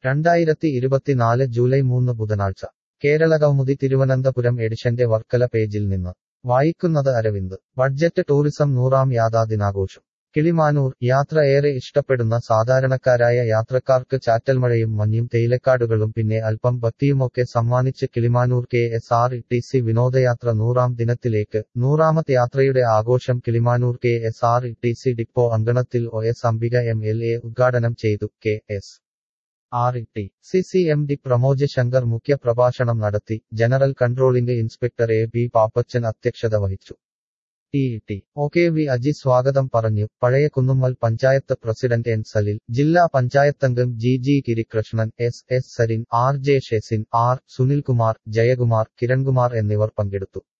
രണ്ടായിരത്തി ഇരുപത്തിനാല് ജൂലൈ മൂന്ന് ബുധനാഴ്ച കേരളകൗമുദി തിരുവനന്തപുരം എഡിഷന്റെ വർക്കല പേജിൽ നിന്ന് വായിക്കുന്നത് അരവിന്ദ് ബഡ്ജറ്റ് ടൂറിസം നൂറാം യാഥാദിനാഘോഷം കിളിമാനൂർ യാത്ര ഏറെ ഇഷ്ടപ്പെടുന്ന സാധാരണക്കാരായ യാത്രക്കാർക്ക് ചാറ്റൽമഴയും മഞ്ഞും തേയിലക്കാടുകളും പിന്നെ അല്പം ഭക്തിയുമൊക്കെ സമ്മാനിച്ച് Kilimanoor K S R T C വിനോദയാത്ര നൂറാം ദിനത്തിലേക്ക് നൂറാമത് യാത്രയുടെ ആഘോഷം Kilimanoor K S R T C depot അങ്കണത്തിൽ O S Ambika M L A ഉദ്ഘാടനം ചെയ്തു K S R T C C M D Pramoj Shankar മുഖ്യ പ്രഭാഷണം നടത്തി general controlling inspector A B Pappachan അധ്യക്ഷത വഹിച്ചു T T O K V Aji സ്വാഗതം പറഞ്ഞു പഴയ കുന്നുമ്മൽ പഞ്ചായത്ത് പ്രസിഡന്റ് എൻ സലിൽ ജില്ലാ പഞ്ചായത്തംഗം G G Girikrishnan S S Sarin R J Shesin R Sunilkumar Jayakumar Kirankumar എന്നിവർ പങ്കെടുത്തു